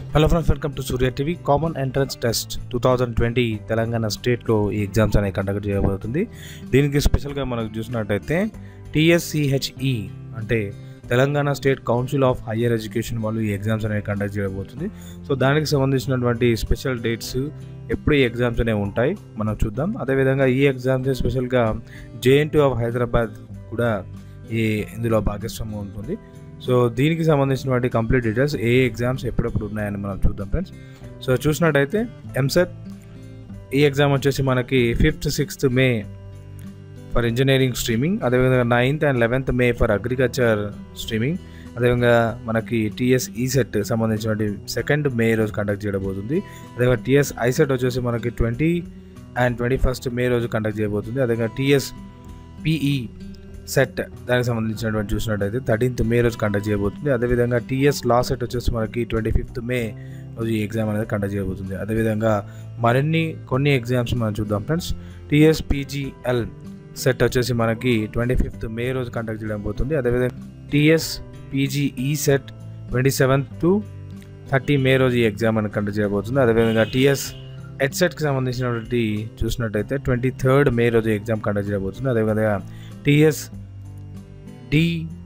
hello friends welcome to Surya TV common entrance test two thousand twenty Telangana స్టేట్లో ఈ exams అనేవి conduct చేయబోతుంది దీనికి స్పెషల్గా మనకు చూసినట్టయితే టీఎస్సిహెచ్ఈ అంటే Telangana state council of higher education వాళ్ళు ఈ ఎగ్జామ్స్ అనేవి కండక్ట్ చేయబోతుంది సో దానికి సంబంధించినటువంటి స్పెషల్ డేట్స్ ఎప్పుడు ఈ ఎగ్జామ్స్ అనేవి ఉంటాయి మనం చూద్దాం అదేవిధంగా ఈ ఎగ్జామ్స్ స్పెషల్గా జేఎన్టీ ఆఫ్ హైదరాబాద్ కూడా ఈ ఇందులో భాగస్వామ్యం ఉంటుంది సో దీనికి సంబంధించినటువంటి కంప్లీట్ డీటెయిల్స్ ఏ ఎగ్జామ్స్ ఎప్పుడెప్పుడు ఉన్నాయని మనం చూద్దాం ఫ్రెండ్స్ సో చూసినట్టయితే ఎంసెట్ ఈ ఎగ్జామ్ వచ్చేసి మనకి fifth sixth May for engineering streaming అదేవిధంగా ninth and eleventh May for agriculture streaming అదేవిధంగా మనకి టీఎస్ ఈసెట్ సంబంధించినటువంటి సెకండ్ మే రోజు కండక్ట్ చేయబోతుంది అదేవిధంగా టీఎస్ ఐసెట్ వచ్చేసి మనకి twenty and twenty first May రోజు కండక్ట్ చేయబోతుంది అదేవిధంగా టీఎస్ పిఈ సెట్ దానికి సంబంధించినటువంటి చూసినట్టయితే థర్టీన్త్ మే రోజు కండక్ట్ చేయబోతుంది అదేవిధంగా టీఎస్ లా సెట్ వచ్చేసి మనకి ట్వంటీ ఫిఫ్త్ మే రోజు ఈ ఎగ్జామ్ అనేది కండక్ట్ చేయబోతుంది అదేవిధంగా మరిన్ని కొన్ని ఎగ్జామ్స్ మనం చూద్దాం ఫ్రెండ్స్ టీఎస్ పీజీఎల్ సెట్ వచ్చేసి మనకి ట్వంటీ ఫిఫ్త్ మే రోజు కండక్ట్ చేయడం పోతుంది అదేవిధంగా TS PGECET twenty seventh to thirty May రోజు ఈ ఎగ్జామ్ అనేది కండక్ట్ చేయబోతుంది అదేవిధంగా టీఎస్ హెడ్సెట్కి సంబంధించినటువంటి చూసినట్టయితే ట్వంటీ థర్డ్ మే రోజు ఎగ్జామ్ కండక్ట్ చేయబోతుంది అదేవిధంగా టీఎస్ డి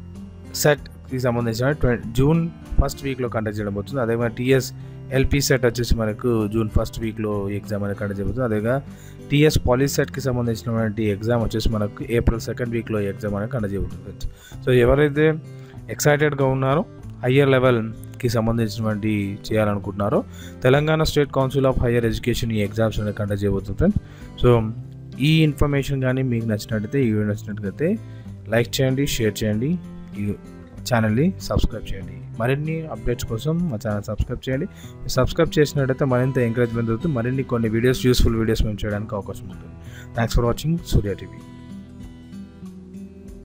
సెట్కి సంబంధించిన ట్వంటీ జూన్ ఫస్ట్ వీక్లో కండక్ట్ చేయడం పోతుంది అదేవిధంగా టీఎస్ ఎల్పీ సెట్ వచ్చేసి మనకు జూన్ ఫస్ట్ వీక్లో ఎగ్జామ్ అనేది కండక్ట్ చేయబోతుంది అదేవిధంగా టీఎస్ పాలిస్ సెట్కి సంబంధించినటువంటి ఎగ్జామ్ వచ్చేసి మనకు ఏప్రిల్ సెకండ్ వీక్లో ఎగ్జామ్ అనేది కండక్ట్ చేయబోతుంది సో ఎవరైతే ఎక్సైటెడ్గా ఉన్నారో హయ్యర్ లెవెల్కి సంబంధించినటువంటి చేయాలనుకుంటున్నారో Telangana state council of higher education ఈ ఎగ్జామ్స్ అనేది కండక్ట్ చేయబోతుంది ఫ్రెండ్స్ సో ఈ ఇన్ఫర్మేషన్ కానీ మీకు నచ్చినట్టయితే ఈ వీడియో నచ్చినట్లయితే లైక్ చేయండి షేర్ చేయండి ఈ ఛానల్ని సబ్స్క్రైబ్ చేయండి మరిన్ని అప్డేట్స్ కోసం మా ఛానల్ సబ్స్క్రైబ్ చేయండి సబ్స్క్రైబ్ చేసినట్టయితే మరింత ఎంకరేజ్మెంట్ దొరుకుతుంది మరిన్ని కొన్ని వీడియోస్ యూస్ఫుల్ వీడియోస్ మేము చేయడానికి అవకాశం ఉంటుంది thanks for watching Surya TV